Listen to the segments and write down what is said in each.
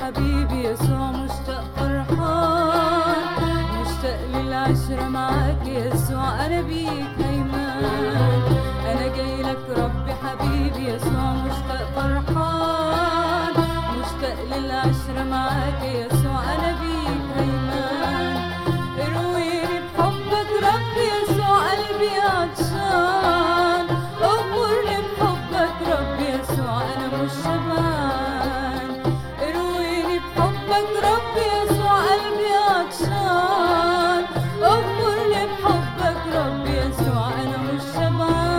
حبيبي يسوع مشتاق فرحان مشتاق للعشرة معاك يسوع أنا بيك هيمان أنا جاي لك ربي حبيبي يسوع مشتاق فرحان مشتاق للعشرة معاك يسوع أنا بيك هيمان ارويني بحبك ربي يسوع قلبي عطشان أغمرني بحبك ربي يسوع أنا مش شبعان ارويني بحبك ربي يسوع قلبي عطشان أغمرني بحبك ربي يسوع أنا مش شبعان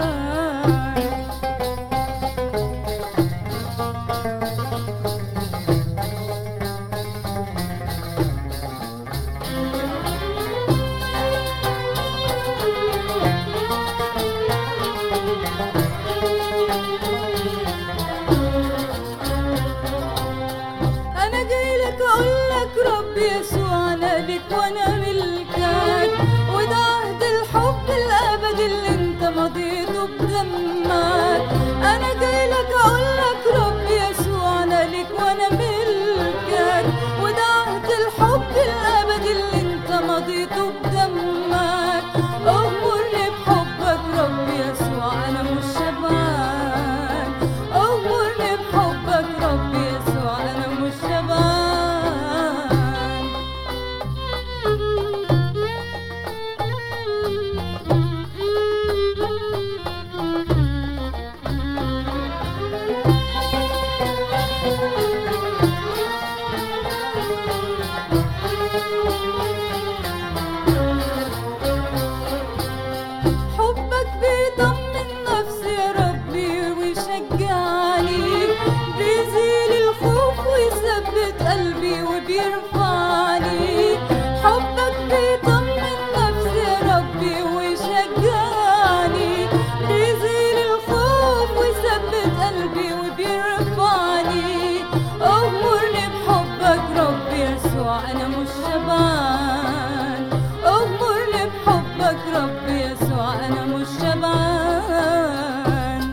انا جاي لك اقول لك ربي يسوع انا لك وانا ملكك وده عهد الحب الابدي اللي انت مضيته بدمك انا جاي لك اقول لك ربي يسوع انا لك وانا ملكك وده عهد الحب الابدي اللي انت مضيته بدمك امرني بحبك ربي يسوع انا مش شبعان امرني بحبك ربي يسوع انا مش شبعان حبك بيطمن نفسي يا ربي ويشجعني بيزيل الخوف ويثبت قلبي وبيرفعني حبك بيطمن نفسي يا ربي ويشجعني بيزيل الخوف ويثبت قلبي وبيرفعني أغمرني بحبك ربي يسوع أنا مش شبعان أغمرني بحبك ربي يسوع أنا مش شبعان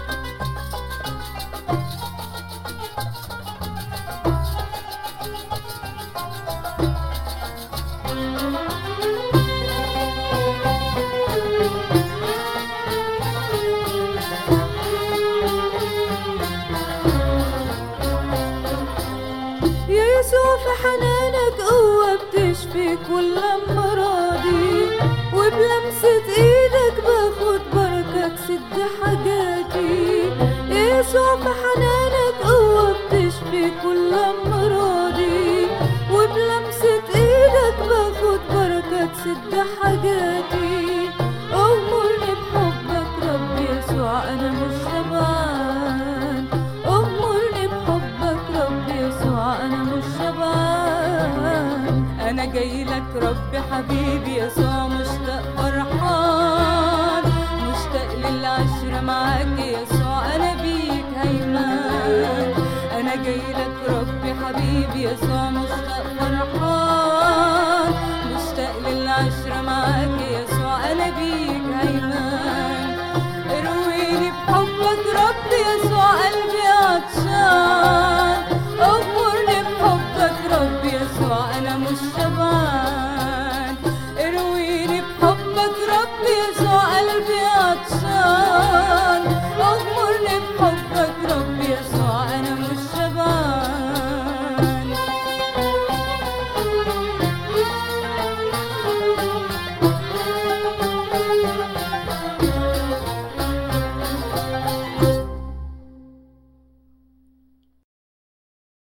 يا يسوع في حنانك قوة بتشفي كل أمراضي وبلمسة إيدك باخد بركة تسد حاجاتي يا يسوع في حنانك قوة بتشفي كل أمراضي وبلمسة إيدك باخد بركة تسد حاجاتي أغمرني بحبك ربي يسوع أنا مش شبعان أغمرني بحبك ربي يسوع أنا مش شبعان أنا جاي لك ربي حبيبي يسوع مشتاق فرحان مشتاق للعشرة معاك يسوع أنا بيك هيمان أنا جاي لك ربي حبيبي يسوع مشتاق فرحان مشتاق للعشرة معاك يسوع أنا بيك هيمان ارويني بحبك ربي يسوع قلبي عطشان اغمرني بحبك ربي يسوع انا مش شبعان ارويني بحبك ربي يسوع قلبي عطشان اغمرني بحبك ربي